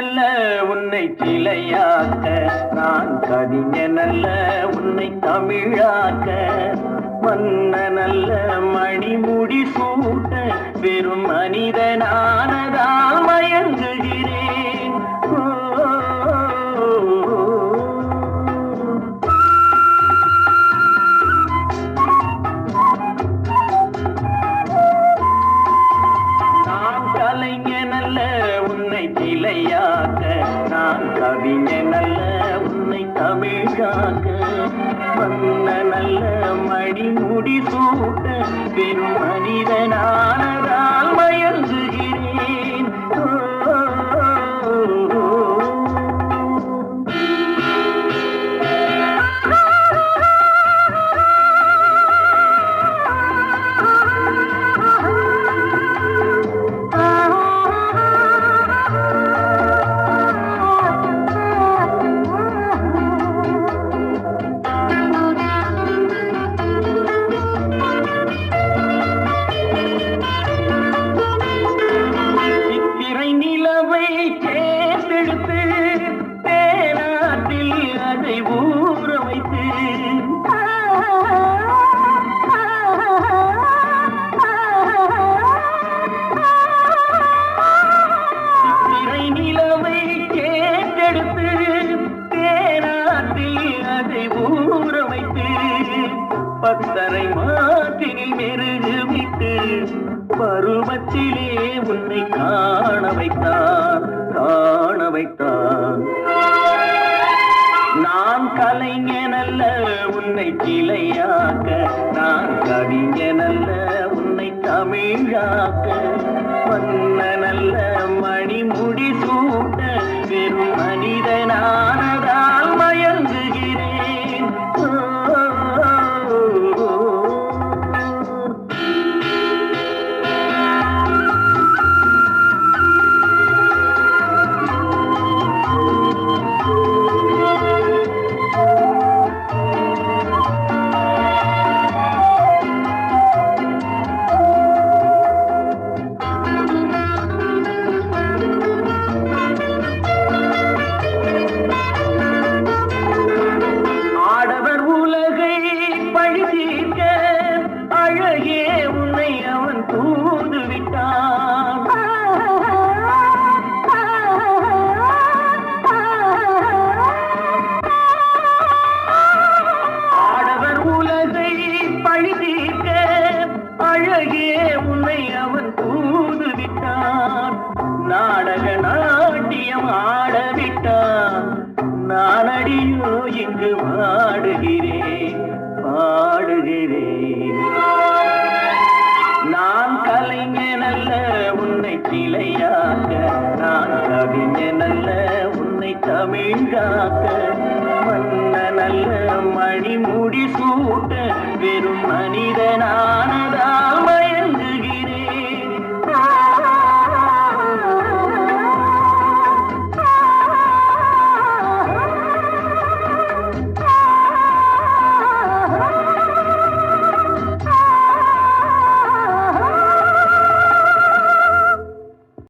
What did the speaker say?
அல்ல உன்னை சிலையாக்க நான் கவிஞன் அல்ல உன்னை தமிழாக்க மன்னன் அல்ல மணிமுடி சூட்ட வெறும் மனிதனானதால் மயங்குகிறேன் ஓ, நான் கலைஞன் அல்ல உன்னை சிலையாக்க நான் கவிஞன் அல்ல உன்னை தமிழாக்க மன்னன் அல்ல மணிமுடி சூட்ட பெரும் மனிதனானதால் மயங்குகிறேன் ஓ, சித்திரை நிலவை சேர்த்தெடுத்து தேனாற்றில் அதை ஊற வைத்து சித்திரை நிலவை சேர்த்தெடுத்து தேனாற்றில் அதை ஊற வைத்து பத்தரை மாற்றினில் மெருகு விட்டு பருவத்திலே உன்னை காண வைத்தான் காண வைத்தான் நான் கலைஞன் அல்ல உன்னை கிளையாக்க நான் கவிஞன் அல்ல உன்னை தமிழாக்க மன்னன் அல்ல மணிமுடி சூட்ட வெறும் மனிதனானதால் மயங்குகிறேன் ஓ, ஆடவர் உலகை பழி தீர்க்க அழகே உன்னை அவன் தூது விட்டான் ஆடவர் உலகை பழி தீர்க்க அழகே உன்னை அவன் தூது விட்டான் நாடக நாட்டியம் ஆடவிட்டான் நானடியோ இங்கு பாடுகிறேன் பாடுகிறேன் நான் கலைஞன் அல்ல உன்னை சிலையாக்க நான் கவிஞன் அல்ல உன்னை தமிழாக்க மன்னன் அல்ல மணிமுடி சூட்ட வெறும் மனிதனானதா